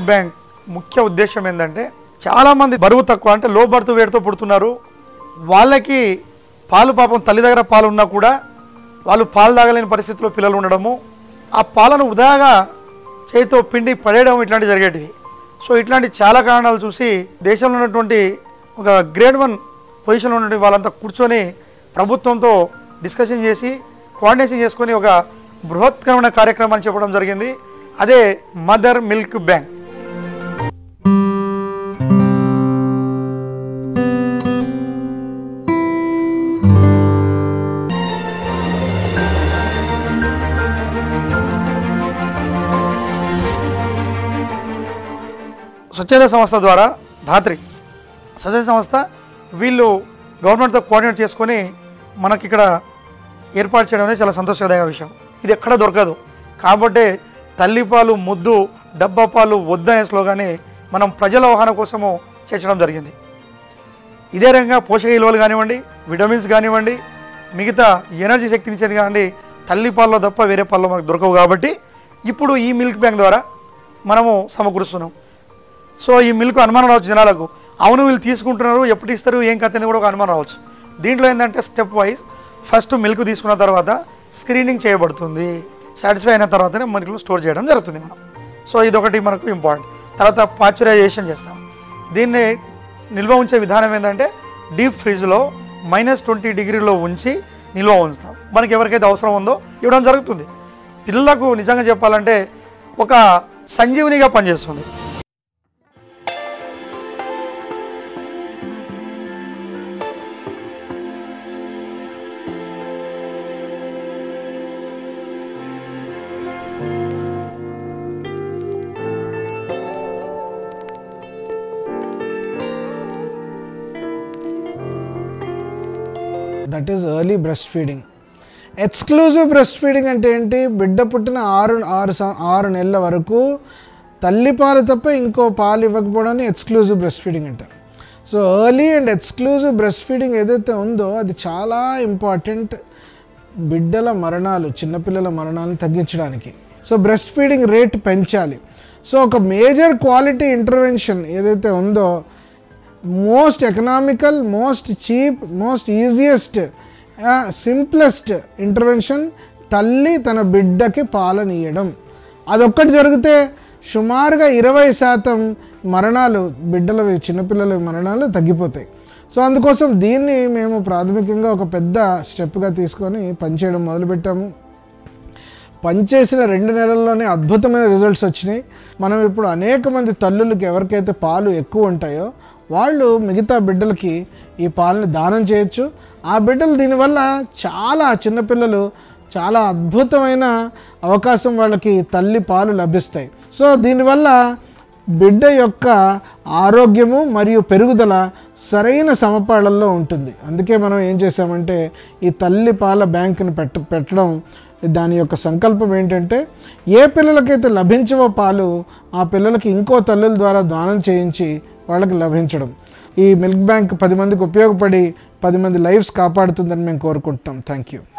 bank ముఖ్య ఉద్దేశం ఏంటంటే చాలామంది బరువు తక్కువ అంటే లో బర్త్ వేడితో పుడుతున్నారు వాళ్ళకి పాలు పాపం తల్లి దగ్గర పాలు ఉన్నా కూడా వాళ్ళు పాలు తాగలేని పరిస్థితిలో పిల్లలు ఉండడము ఆ పాలను వృధాగా చేతితో పిండి పడేయడం ఇట్లాంటివి జరిగేటివి సో ఇట్లాంటి చాలా కారణాలు చూసి దేశంలో ఉన్నటువంటి ఒక గ్రేడ్ వన్ పొజిషన్లో ఉన్నటువంటి వాళ్ళంతా కూర్చొని ప్రభుత్వంతో డిస్కషన్ చేసి కోఆర్డినేషన్ చేసుకొని ఒక బృహత్కరమైన కార్యక్రమాన్ని చెప్పడం జరిగింది అదే మదర్ మిల్క్ బ్యాంక్ స్వచ్ఛంద సంస్థ ద్వారా ధాత్రి స్వచ్ఛంద సంస్థ వీళ్ళు గవర్నమెంట్తో కోఆర్డినేట్ చేసుకొని మనకి ఇక్కడ ఏర్పాటు చేయడం అనేది చాలా సంతోషదాయక విషయం ఇది ఎక్కడ దొరకదు కాబట్టి తల్లిపాలు ముద్దు డబ్బా పాలు వద్దనే స్లోగానే మనం ప్రజల అవగాహన కోసము చేర్చడం జరిగింది ఇదే రకంగా పోషక విలువలు కానివ్వండి విటమిన్స్ కానివ్వండి మిగతా ఎనర్జీ శక్తినిచ్చేది కానివ్వండి తల్లి పాలలో తప్ప వేరే పాలలో మనకు దొరకవు కాబట్టి ఇప్పుడు ఈ మిల్క్ బ్యాంక్ ద్వారా మనము సమకూరుస్తున్నాం సో ఈ మిల్క్ అనుమానం రావచ్చు జనాలకు అవును వీళ్ళు తీసుకుంటున్నారు ఎప్పుడు ఇస్తారు ఏం కథ అనేది కూడా ఒక అనుమానం రావచ్చు దీంట్లో ఏంటంటే స్టెప్ వైజ్ ఫస్ట్ మిల్క్ తీసుకున్న తర్వాత స్క్రీనింగ్ చేయబడుతుంది సాటిస్ఫై అయిన తర్వాతనే మిల్క్ స్టోర్ చేయడం జరుగుతుంది మనం సో ఇదొకటి మనకు ఇంపార్టెంట్ తర్వాత పాశ్చరైజేషన్ చేస్తాం దీన్ని నిల్వ ఉంచే విధానం ఏంటంటే డీప్ ఫ్రిడ్జ్లో మైనస్ ట్వంటీ డిగ్రీలో ఉంచి నిల్వ ఉంచుతాం మనకి ఎవరికైతే అవసరం ఉందో ఇవ్వడం జరుగుతుంది పిల్లలకు నిజంగా చెప్పాలంటే ఒక సంజీవనిగా పనిచేస్తుంది that is early breast feeding exclusive breast feeding అంటే ఏంటి బిడ్డ పుట్టిన ఆరు ఆరు సం- ఆరు నెలల వరకు తల్లి పాలు తప్ప ఇంకో పాలు ఇవ్వకపోవడాన్ని ఎక్స్క్లూజివ్ బ్రెస్ట్ ఫీడింగ్ అంటారు so early and exclusive breast feeding ఏదైతే ఉందో అది చాలా ఇంపార్టెంట్ బిడ్డల మరణాలు చిన్నపిల్లల మరణాలను తగ్గించడానికి సో బ్రెస్ట్ ఫీడింగ్ రేట్ పెంచాలి సో ఒక మేజర్ క్వాలిటీ ఇంటర్వెన్షన్ ఏదైతే ఉందో most economical most cheap most easiest simplest intervention తల్లి తన బిడ్డకి పాలనీయడం అదొక్కటి జరిగితే సుమారుగా ఇరవై శాతం మరణాలు బిడ్డల చిన్నపిల్లల మరణాలు తగ్గిపోతాయి సో అందుకోసం దీన్ని మేము ప్రాథమికంగా ఒక పెద్ద స్టెప్గా తీసుకొని పనిచేయడం మొదలుపెట్టాము పనిచేసిన రెండు నెలల్లోనే అద్భుతమైన రిజల్ట్స్ వచ్చినాయి మనం ఇప్పుడు అనేక మంది తల్లులకి ఎవరికైతే పాలు ఎక్కువ ఉంటాయో వాళ్ళు మిగతా బిడ్డలకి ఈ పాలని దానం చేయొచ్చు ఆ బిడ్డలు దీనివల్ల చాలా చిన్నపిల్లలు చాలా అద్భుతమైన అవకాశం వాళ్ళకి తల్లి పాలు లభిస్తాయి సో దీనివల్ల బిడ్డ యొక్క ఆరోగ్యము మరియు పెరుగుదల సరైన సమపాళల్లో ఉంటుంది అందుకే మనం ఏం చేసామంటే ఈ తల్లి పాల బ్యాంకుని పెట్ట పెట్టడం దాని యొక్క సంకల్పం ఏంటంటే ఏ పిల్లలకైతే లభించవో పాలు ఆ పిల్లలకి ఇంకో తల్లుల ద్వారా దానం చేయించి వాళ్ళకి లభించడం ఈ మిల్క్ బ్యాంక్ పది మందికి ఉపయోగపడి పది మంది లైఫ్స్ కాపాడుతుందని మేము కోరుకుంటున్నాం థ్యాంక్ యూ